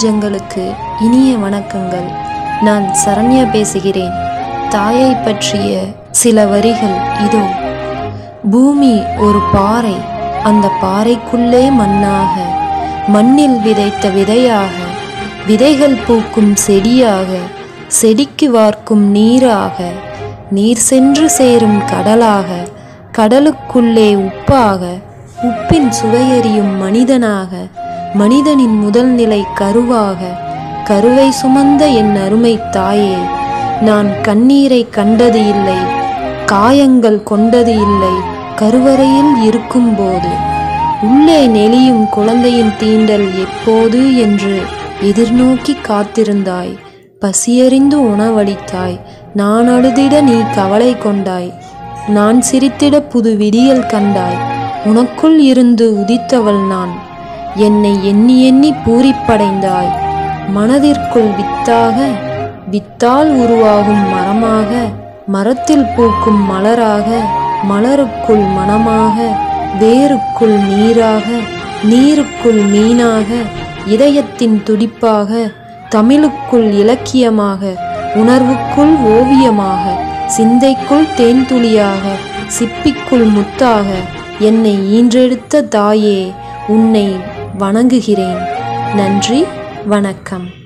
நெஞ்சங்களுக்கு இனிய வணக்கங்கள் நான் சரண்யா பேசுகிறேன் தாயை பற்றிய சில வரிகள் இதோ பூமி ஒரு பாறை அந்த பாறைக்குள்ளே மண்ணாக மண்ணில் விதைத்த விதையாக விதைகள் பூக்கும் செடியாக செடிக்கு வார்க்கும் நீராக நீர் சென்று சேரும் கடலாக கடலுக்குள்ளே உப்பாக உப்பின் சுவையறியும் மனிதனாக மனிதனின் முதல் நிலை கருவாக கருவை சுமந்த என் அருமை தாயே நான் கண்ணீரை கண்டது இல்லை காயங்கள் கொண்டது இல்லை கருவறையில் இருக்கும்போது உள்ளே நெளியும் குழந்தையின் தீண்டல் எப்போது என்று எதிர்நோக்கி காத்திருந்தாய் பசியறிந்து உணவளித்தாய் நான் அழுதிட நீ கவலை கொண்டாய் நான் சிரித்திட புது விடியல் கண்டாய் உனக்குள் இருந்து உதித்தவள் நான் என்னை எண்ணி எண்ணி பூரிப்படைந்தாய் மனதிற்குள் வித்தாக வித்தால் உருவாகும் மரமாக மரத்தில் பூக்கும் மலராக மலருக்குள் மனமாக வேருக்குள் நீராக நீருக்குள் மீனாக இதயத்தின் துடிப்பாக தமிழுக்குள் இலக்கியமாக உணர்வுக்குள் ஓவியமாக சிந்தைக்குள் தேன்துளியாக சிப்பிக்குள் முத்தாக என்னை ஈன்றெடுத்த தாயே உன்னை வணங்குகிறேன் நன்றி வணக்கம்